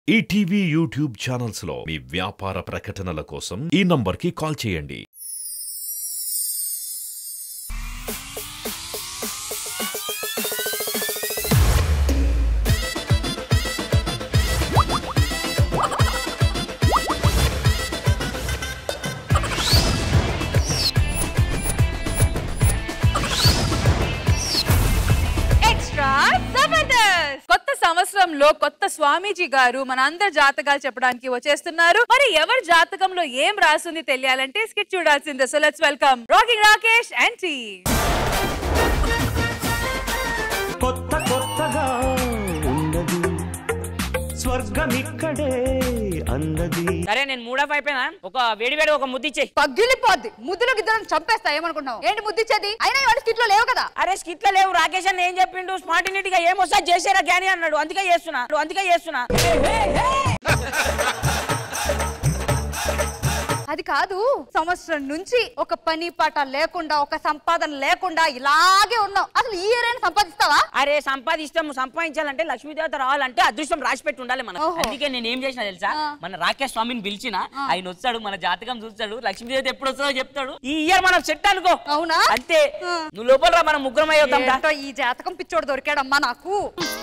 ETV YouTube channels లో మీ వ్యాపార ప్రకటనల కోసం ఈ నంబర్కి కాల్ చేయండి ఎక్స్ట్రా జబర్దస్త్ కొత్త సంవత్సరంలో కొత్త స్వామీజీ గారు మన అందరి జాతకాలు చెప్పడానికి వచ్చేస్తున్నారు మరి ఎవరి జాతకంలో ఏం రాసింది తెలియాలంటే స్కిట్ చూడాల్సిందే so let's welcome rocking Rakesh and టీ కొత్త కొత్తగా ఉన్నది స్వర్గం ఇక్కడే అన్నది సరే నేను మూడప్ అయిపోయినా ఒక వేడి వేడి ఒక ముద్ద ఇచ్చేయి పగిలిపోద్ది ముద్దులు గిద్దరం చంపేస్తా ఏమనుకున్నావు ఏంటి ముద్దిచ్చేది అయినా ఇవాళ స్కిట్ లో లేవు కదా అరే స్కిట్ లో లేవు రాకేష్ అన్న ఏం చెప్పిండు స్పాంటినిటీ గా ఏం వస్తా చేసారా గ్యాని అన్నాడు అందుకే చేస్తున్నా అందుకే చేస్తున్నా అది కాదు సంవత్సరం నుంచి ఒక పని పాట లేకుండా ఒక సంపాదన లేకుండా ఇలాగే ఉన్నావు అసలు ఈ ఇయర్ అయినా సంపాదిస్తావా అరే సంపాదిస్తాము సంపాదించాలంటే లక్ష్మీదేవత రావాలంటే అదృష్టం రాసి పెట్టి ఉండాలి మనకు ఓహో. అందుకే నేను ఏం చేసిన తెలుసా ఆ. మన రాకేష్ స్వామిని పిలిచిన ఆయన వస్తాడు మన జాతకం చూస్తాడు లక్ష్మీదేవత ఎప్పుడు వస్తుందో చెప్తాడు ఈ ఇయర్ మనం సెట్ అనుకో అవునా? అంతే ఆ. నువ్వు లోపల రా, మనం ముగ్గురం అయ్యేద్దాం దా. ఏంటో ఈ జాతకం పిచ్చోడు దొరికాడమ్మా నాకు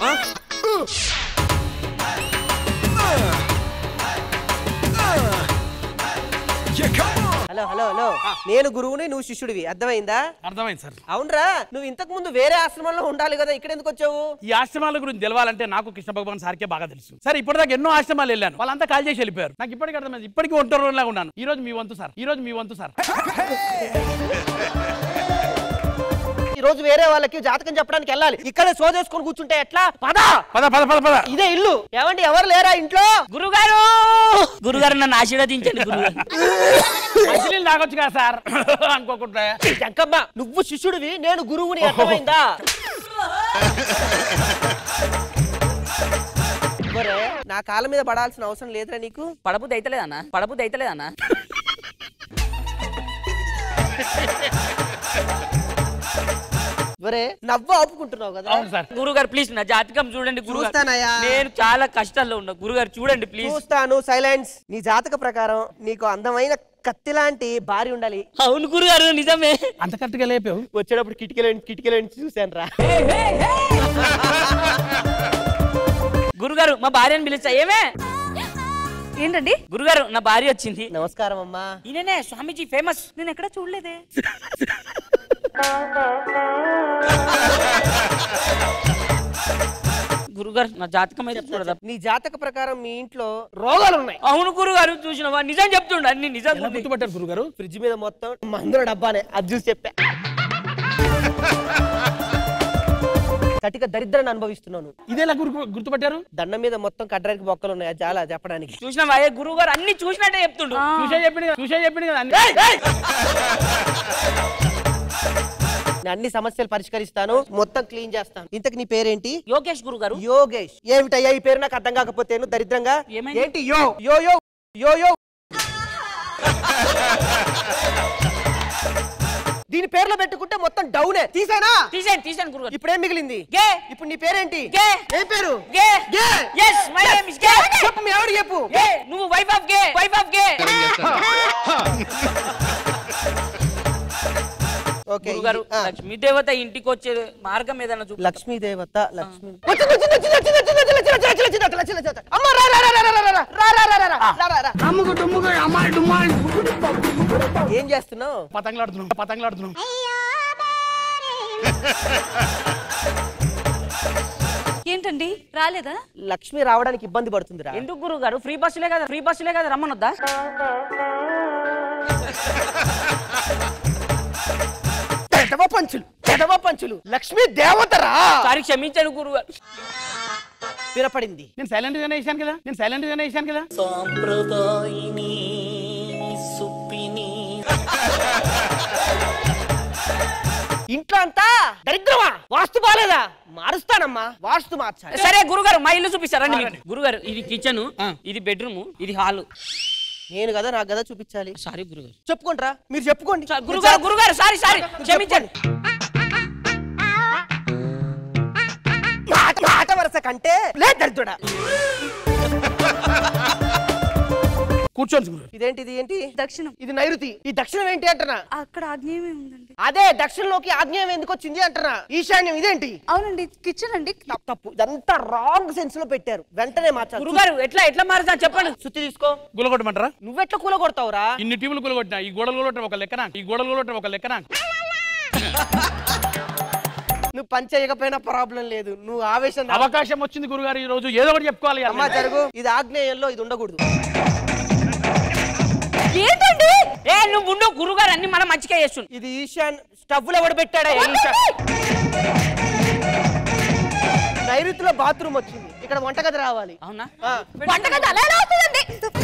హలో హలో హలో నేను గురువుని నువ్వు శిష్యుడివి అర్థమైందా అర్థమైంది సార్ అవునరా నువ్వు ఇంతకు ముందు వేరే ఆశ్రమంలో ఉండాలి కదా ఇక్కడ ఎందుకు వచ్చావు ఈ ఆశ్రమాల గురించి తెలవాలంటే నాకు కృష్ణ భగవాన్ సార్కే బాగా తెలుసు సరే ఇప్పటిదాకా ఎన్నో ఆశ్రమాలు వెళ్ళాను వాళ్ళంతా కాల్ చేసి వెళ్ళిపోయారు నాకు ఇప్పటికీ అర్థమైంది ఇప్పటికీ ఒంటరి రోజులాగా ఉన్నాను ఈ రోజు మీ వంతు సార్ ఈ రోజు మీ వంతు సార్ ఈ రోజు వేరే వాళ్ళకి జాతకం చెప్పడానికి వెళ్ళాలి ఇక్కడే సోదేసుకొని కూర్చుంటే ఎట్లా పద పద పద పద పద ఇదే ఇల్లు ఏమండి ఎవరు లేరా ఇంట్లో గురుగారు గురుగారు నన్ను ఆశీర్వదించండి గురుగారు మంచినీళ్ళు తాగొచ్చు కదా సార్ అనుకోకుండా జంకమ్మ నువ్వు శిష్యుడివి నేను గురువుని అర్థమైందా ఒరే, నా కాళ్ళ మీద పడాల్సిన అవసరం లేదురా నీకు పడబుద్ది అయితలేదన్నా పడబుద్ది అయితలేదన్నా ఒరే నవ్వు ఆపుకుంటున్నావు కదా అవును సార్ గురుగారు ప్లీజ్ నా జాతకం చూడండి గురుగారు చూస్తానయ్యా. నేను చాలా కష్టాల్లో ఉన్నా గురుగారు చూడండి ప్లీజ్ చూస్తాను సైలెన్స్ నీ జాతక ప్రకారం నీకు అందమైన కత్తి లాంటి భార్య ఉండాలి అవును గురుగారు నిజమే అంత కరెక్ట్గా లేపావు వచ్చేటప్పుడు కిటికీలో కిటికీలో చూశాను రా గురుగారు మా భార్యని పిలుస్తా ఏమే ఏంటండి గురుగారు నా భార్య వచ్చింది నమస్కారం అమ్మా ఈయననే స్వామీజీ ఫేమస్ నేను ఎక్కడ చూడలేదే గురుగారు నా జాతకం అయితే చూడదా నీ జాతక ప్రకారం మీ ఇంట్లో రోగాలు ఉన్నాయి అవును గురుగారు చూసినవా నిజం చెప్తుండ అన్ని నిజం ఎలా గుర్తుపట్టారు గురుగారు ఫ్రిడ్జ్ మీద మొత్తం మందుల డబ్బానే అది చూసి చెప్పా కటిక దరిద్రాన్ని అనుభవిస్తున్నాను ఇది ఎలా గుర్తు గుర్తుపట్టారు దండం మీద మొత్తం కట్టడానికి బొక్కలు ఉన్నాయి అది చాలా చెప్పడానికి చూసినవా ఏ గురుగారు అన్ని చూసినట్టే చెప్తుండు చూసే చెప్పింది కదా చూసే చెప్పింది కదా అన్ని. నేను అన్ని సమస్యలు పరిష్కరిస్తాను మొత్తం క్లీన్ చేస్తాను ఇంతకు నీ పేరేంటి యోగేష్ గురుగారు యోగేష్ ఏమిటయ్యా ఈ పేరు నాకు అర్థం కాకపోతే నువ్వు దరిద్రంగా ఏమైంది? ఏంటి యో యో యో యో యో దీని పేర్లో పెట్టుకుంటే మొత్తం డౌనే తీసేనా తీసేయండి తీసేయండి గురుగారు ఇప్పుడేం మిగిలింది గే ఇప్పుడు నీ పేరేంటి గే ఏం పేరు గే గే ఎస్ మై నేమ్ ఇస్ గే చెప్పు మీ ఎవరు చెప్పు గే నువ్వు వైఫ్ ఆఫ్ గే వైఫ్ ఆఫ్ గే ఓకే గురుగారు ఆ. లక్ష్మీ దేవత ఇంటికి వచ్చే మార్గం ఏదైనా చూపు లక్ష్మీ దేవత లక్ష్మీ వచ్చింది, వచ్చింది, వచ్చింది, వచ్చింది, వచ్చింది, వచ్చింది, వచ్చింది, వచ్చింది, వచ్చింది, వచ్చింది, వచ్చింది, వచ్చింది, వచ్చింది. అమ్మ, రా, రా, రా, రా, రా, రా, రా, రా, రా, రా, రా, రా, రా, రా. ఏం చేస్తున్నావు పతంగులాడుతున్నాం పతంగులాడుతున్నాం ఏంటండి రాలేదా లక్ష్మి రావడానికి ఇబ్బంది పడుతుందిరా ఎందుకు గురుగారు ఫ్రీ బస్సులే కదా ఫ్రీ బస్సులే కదా రమ్మనొద్దా పెదవ పంచులు పెదవ పంచులు లక్ష్మీ దేవతరా సారీ క్షమించాను గురుగారు స్థిరపడింది నేను సైలెంట్ గానే వేసాను కదా నేను సైలెంట్ గానే వేసాను కదా ఇంట్లో అంతా దరిద్రమా వాస్తు బాలేదా మారుస్తానమ్మా వాస్తు మార్చాలి సరే గురుగారు మా ఇల్లు చూపిస్తారండి మీకు గురుగారు ఇది కిచెన్ ఇది బెడ్రూమ్ ఇది హాల్ నేను కదా నాకు కదా చూపించాలి సారీ గురుగారు చెప్పుకుంటారా మీరు చెప్పుకోండి గురుగారు గురుగారు సారీ సారీ క్షమించండి మాట మాట వరుస కంటే లే దరిద్రుడా కూర్చోండి గురుగారు ఇదేంటి ఇది ఏంటి దక్షిణం ఇది నైరుతి ఈ దక్షిణం ఏంటి అంటున్నా అక్కడ ఆగ్నేయమే ఉందండి అదే దక్షిణంలోకి ఆగ్నేయం ఎందుకు వచ్చింది అంటున్నా ఈశాన్యం ఇదేంటి అవునండి కిచెన్ అండి తప్పు, తప్పు ఇదంతా రాంగ్ సెన్స్ లో పెట్టారు వెంటనే మార్చాలి గురుగారు ఎట్లా ఎట్లా మారుతా చెప్పండి సుత్తి తీసుకో గులగొట్టమంటారా నువ్వెట్లా కూల కొడతావురా ఇన్ని టీములు గులగొట్టినా ఈ గోడలు గులగొట్టడం ఒక లెక్కన ఈ గోడలు గులగొట్టడం ఒక లెక్కన నువ్వు పని చేయకపోయినా ప్రాబ్లం లేదు నువ్వు ఆవేశం రా- అవకాశం వచ్చింది గురుగారు ఈ రోజు ఏదో ఒకటి చెప్పుకోవాలి అమ్మా కదా. జరుగు ఇది ఆగ్నేయంలో ఇది ఉండకూడదు ఏంటండి ఏ నువ్వు ఉండు గురుగారు అన్ని మనం మంచిగా చేస్తుండు ఇది ఈశాన్ స్టవ్లు ఎవడు పెట్టాడా ఈశాన్ నైరుతిలో బాత్రూమ్ వచ్చింది ఇక్కడ వంటగది రావాలి అవునా ఆ, వంటగది అలా ఎలా అవుతుందండి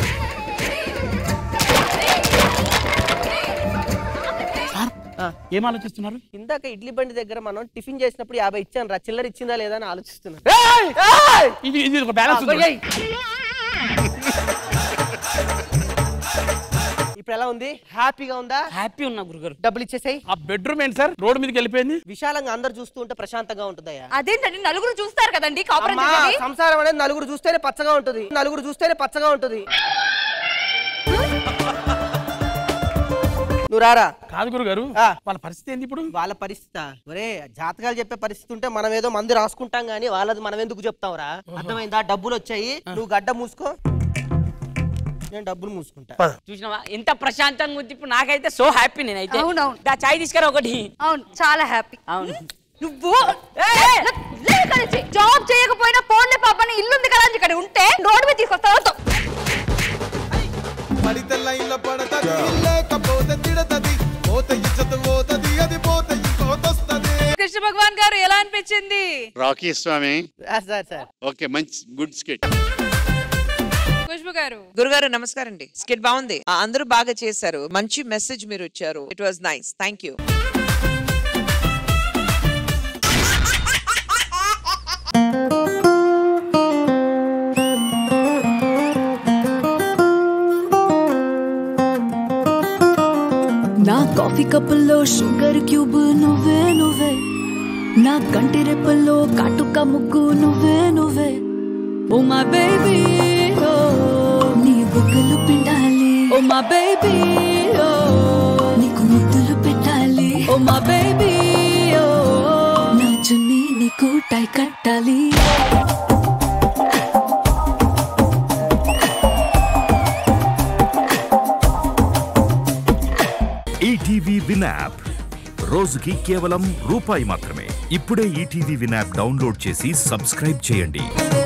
ఆ. ఏం ఆలోచిస్తున్నారు ఇందాక ఇడ్లీ బండి దగ్గర మనం టిఫిన్ చేసినప్పుడు యాభై ఇచ్చాను రా చిల్లర ఇచ్చిందా లేదా అని ఆలోచిస్తున్నాను ఏయ్! ఏయ్! ఇది ఇది ఒక బ్యాలెన్స్ ఉంది. ఏయ్! ఇప్పుడు ఎలా ఉంది హ్యాపీగా ఉందా హ్యాపీ ఉన్నా గురుగారు డబ్బులు ఇచ్చేసాయి ఆ బెడ్రూమ్ ఏంటి సార్ రోడ్డు మీదకి వెళ్ళిపోయింది విశాలంగా అందరు చూస్తూ ఉంటే ప్రశాంతంగా ఉంటుందయ్యా అదేంటండి నలుగురు చూస్తారు కదండి కాపురం అమ్మా చేసేది. సంసారం అనేది నలుగురు చూస్తేనే పచ్చగా ఉంటుంది నలుగురు చూస్తేనే పచ్చగా ఉంటుంది నువ్వు రారా కాదు గురుగారు ఆ. వాళ్ళ పరిస్థితి ఏంది ఇప్పుడు వాళ్ళ పరిస్థితి ఒరే జాతకాలు చెప్పే పరిస్థితి ఉంటే మనం ఏదో మందు రాసుకుంటాం గానీ వాళ్ళది మనం ఎందుకు చెప్తాం రా అర్థమైందా డబ్బులు వచ్చాయి నువ్వు గడ్డ మూసుకో నేను డబ్బులు మూసుకుంటా చూసినావా ఎంత ప్రశాంతంగా ఉంది ఇప్పుడు నాకైతే సో హ్యాపీ నేనైతే అవునవును. దా చాయ్ తీసుకురా ఒకటి అవును చాలా హ్యాపీ అవును నువ్వు జాబ్ చేయకపోయినా పోన్లే పాపని ఇల్లు ఉంది కదా అని ఇక్కడ ఉంటే రోడ్డు మీద తీసుకొస్తావు పడితే లైన్లో పడతది లేకపోతే తిడతది పోతే ఇచ్చత పోతది అది పోతే ఇంకోతొస్తది కృష్ణ భగవాన్ గారు ఎలా అనిపించింది Rocky Swamy sir sir okay మంచి గుడ్ స్కిట్ ఖుష్బు గారు గురుగారు నమస్కారం అండి స్కిట్ బాగుంది ఆ, అందరూ బాగా చేశారు మంచి మెసేజ్ మీరు ఇచ్చారు it was nice thank you నా కాఫీ కప్పుల్లో షుగర్ క్యూబ్ నువ్వే నువ్వే నా కంటి రెప్పల్లో కాటుక ముగ్గు నువ్వే నువ్వే ఓ మా బేబీ ఓ నీ బుగ్గలు పిండాలి ఓ మా బేబీ ఓ నీకు ముద్దులు పెట్టాలి ఓ మా బేబీ ఓ నా చున్నీ నీకు టై కట్టాలి ఈటీవీ విన్ యాప్ రోజుకి కేవలం రూపాయి మాత్రమే ఇప్పుడే ఈటీవీ విన్ యాప్ డౌన్లోడ్ చేసి సబ్స్క్రైబ్ చేయండి